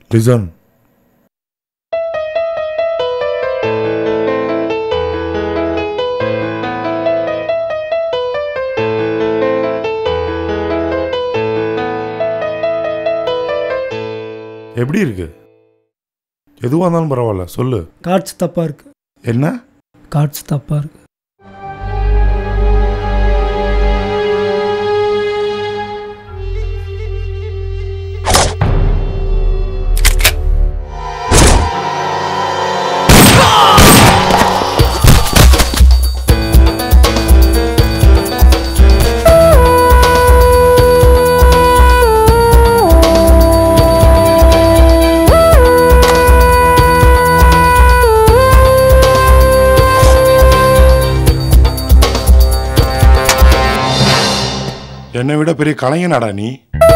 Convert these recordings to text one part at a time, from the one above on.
Listen எப்படி இருக்கு எதுவாக இருந்தாலும் பரவாயில்ல சொல்லு கார்ட்ஸ் தப்பாக இருக்கு என்ன கார்ட்ஸ் தப்பாக இருக்கு என்னை விட பெரிய கலைஞனாடா நீ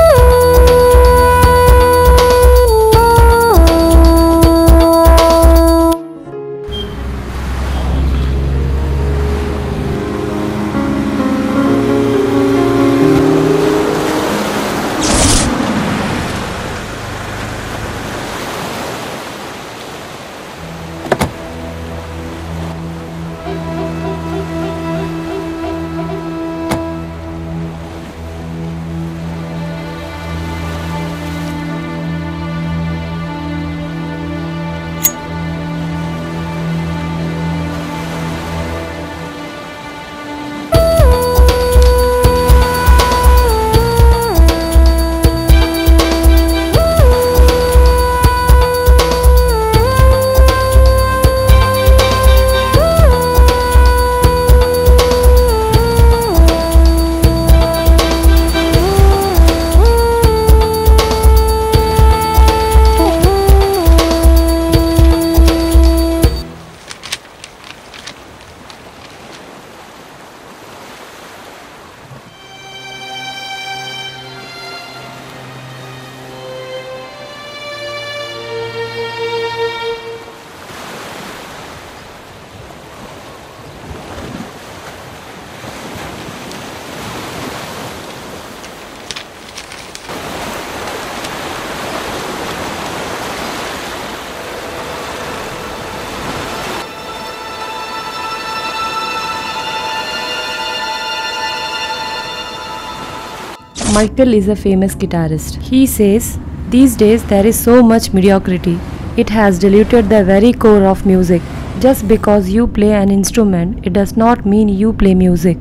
Michael is a famous guitarist. He says, These days there is so much mediocrity. It has diluted the very core of music. Just because you play an instrument, it does not mean you play music.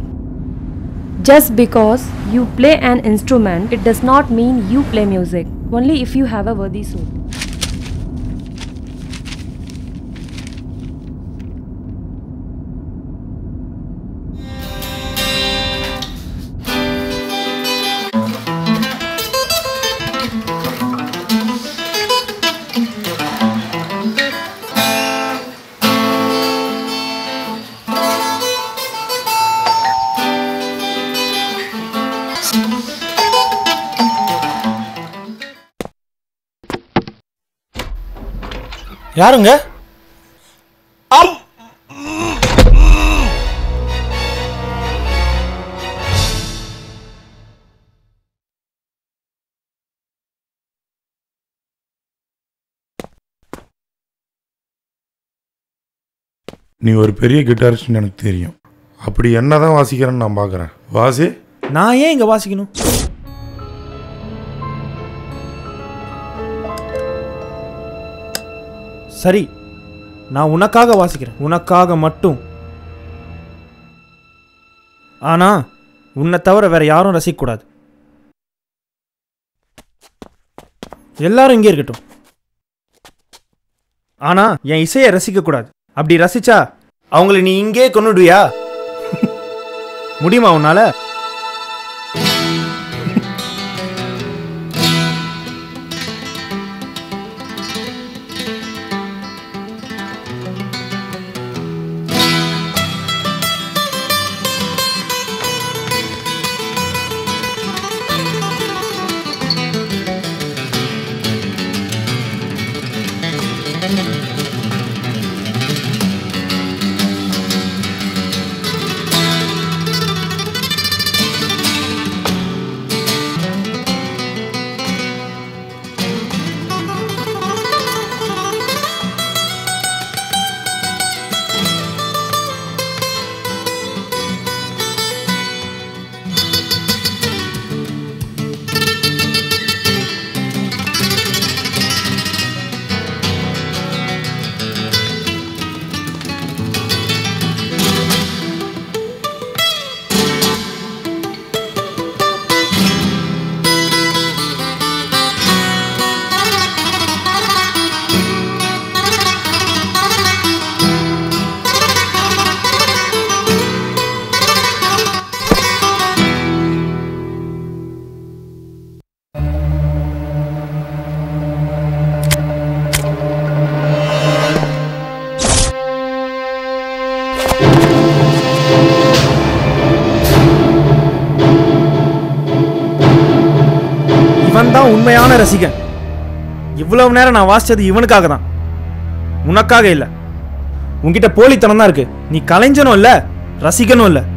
Just because you play an instrument, it does not mean you play music. Only if you have a worthy soul. யாருங்க நீ ஒரு பெரிய கிட்டாரிஸ்ட்னு எனக்கு தெரியும் அப்படி என்னதான் வாசிக்கிறேன்னு நான் பார்க்குறேன் வாசி நான் ஏன் இங்க வாசிக்கணும் சரி நான் உனக்காக வாசிக்கிறேன் உனக்காக மட்டும் ஆனா உன்னை தவிர வேற யாரும் ரசிக்கக்கூடாது எல்லாரும் இங்கே இருக்கட்டும் ஆனா என் இசையை ரசிக்கக்கூடாது அப்படி ரசிச்சா அவங்கள நீ இங்கே கொண்டுடுவியா முடியுமா உன்னால உண்மையான ரசிகன் இவ்வளவு நேரம் நான் வாசிச்சது இவனுக்காக தான் உனக்காக இல்லை உன்கிட்ட போலித்தனம் தான் இருக்கு நீ கலைஞனும் இல்லை ரசிகனும் இல்லை